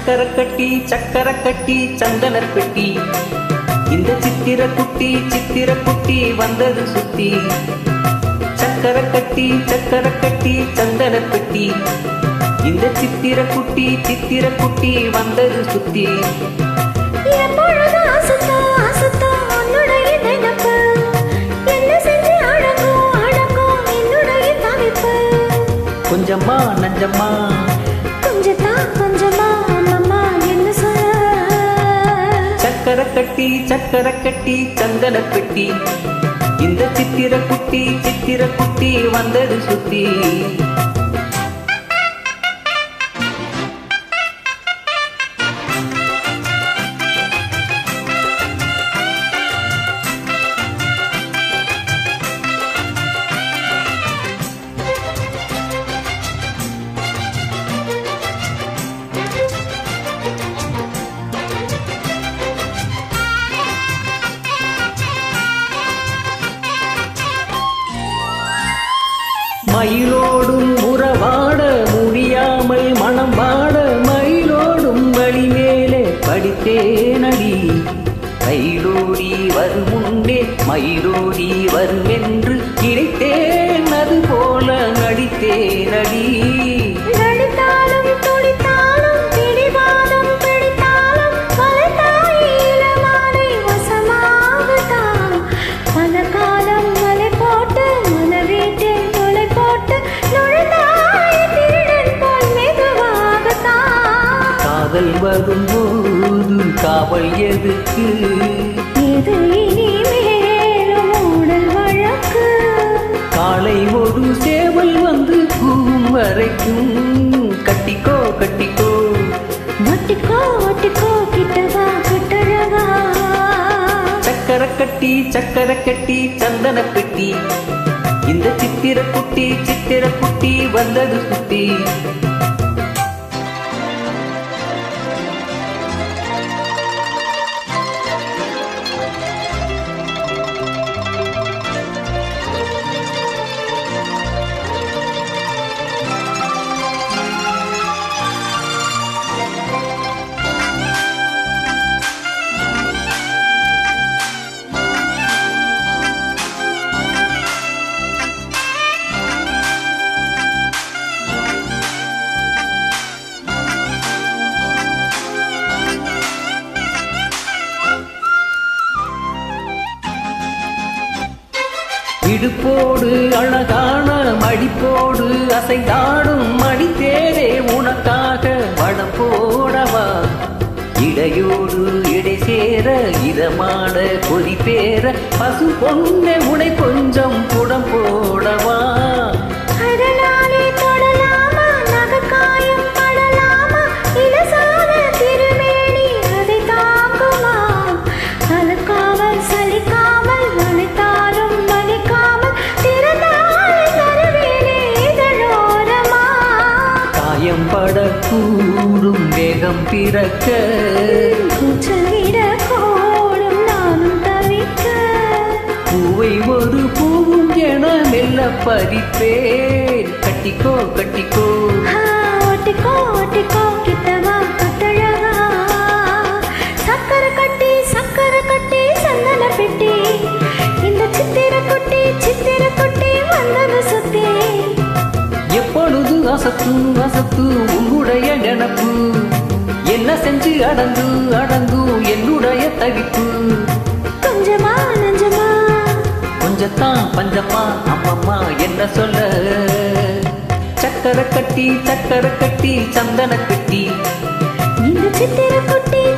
சக்கர கட்டி சக்கர கட்டி சந்தன பெட்டி இந்த சித்திர குட்டி சித்திர குட்டி வந்தது சுத்தி சக்கர கட்டி சக்கர கட்டி சந்தன பெட்டி இந்த சித்திர குட்டி சித்திர குட்டி வந்தது சுத்தி எப்பொழுது அசத்தோ அசத்தோ உன்னுடைய நினைப்பு என்ன செஞ்சு அடங்கும் அடங்கும் என்னுடைய தவிப்பு கொஞ்சமா நஞ்சம்மா கொஞ்சத்தா கொஞ்சமா அம்மம்மா என்ன சொல்ல சக்கர கட்டி சக்கர கட்டி சந்தன பெட்டி இந்த சித்திர குட்டி சித்திர குட்டி வந்தது சுத்தி மயிலோடும் உறவாட முடியாமல் மனம் வாட மயிலோடும் வழி மேலே படித்தேனடி கைலோடி வரும் முன்னே மயிலோடி வரும் என்று நினைத்தேன் அது போல நடித்தேனடி நடித்தாலும் துடித்தாலும் பிடிவாதம் பிடித்தாலும் வளர்த்தாயிலமானை வசமாகத்தான் பல காலம் மலை போட்டு மன வீட்டில் தொலை போட்டு நுழைந்தாய் திருடன் போல் மெதுவாகத்தான் காதல் வரும்போது காவல் எதுக்கு இது இனிமேலும் ஊடல் வழக்கு காலை ஒரு சேவல் வந்து கூவும் வரைக்கும் கட்டிக்கோ கட்டிக்கோ ஒட்டிக்கோ ஒட்டிக்கோ கிட்டவா கிட்டழகா சக்கர கட்டி சக்கர கட்டி சந்தன பெட்டி இந்த சித்திர குட்டி சித்திர குட்டி வந்தது சுத்தி இடுப்போடு அழகான மடிப்போடு அசைந்தாடும் மடித்தேரே உனக்காக வடம் போடவா இடையோடு இடை சேர இதமான கொதி பேர பசு பொண்ணு உடை கொஞ்சம் புடம் போடவா அடலாலே தொடலாமா நகக்காயம் படலாமா இலசான திருமேனி அதை தாங்குமா அழுக்காமல் சலிக்காமல் வலித்தாலும் வலிக்காமல் திறந்தால் தருவேனே இதழோரமா காயம் படக்கூடும் வேகம் பிறக்க கூச்சல் விடக்கூடும் நானும் தவிக்க பூவை ஒரு பூவும் என மெல்ல பறிப்பேன் கட்டிக்கோ கட்டிக்கோ ஆ, ஒட்டிக்கோ ஒட்டிக்கோ கிட்டவா கட்டழகா சக்கர கட்டி சக்கர கட்டி சந்தன பெட்டி இந்த சித்திர குட்டி சித்திர குட்டி வந்தது சுத்தி எப்பொழுது அசத்து அசத்து உன்னுடைய நினப்பு என்ன செஞ்சு அடங்கு அடங்கு என்னுடைய தவிப்பு கொஞ்சமா நஞ்சமா கொஞ்சத்தான் பஞ்சம்மா அம்மம்மா என்ன சொல்ல சக்கர கட்டி சக்கர கட்டி சந்தன கட்டி இந்த சித்திர குட்டி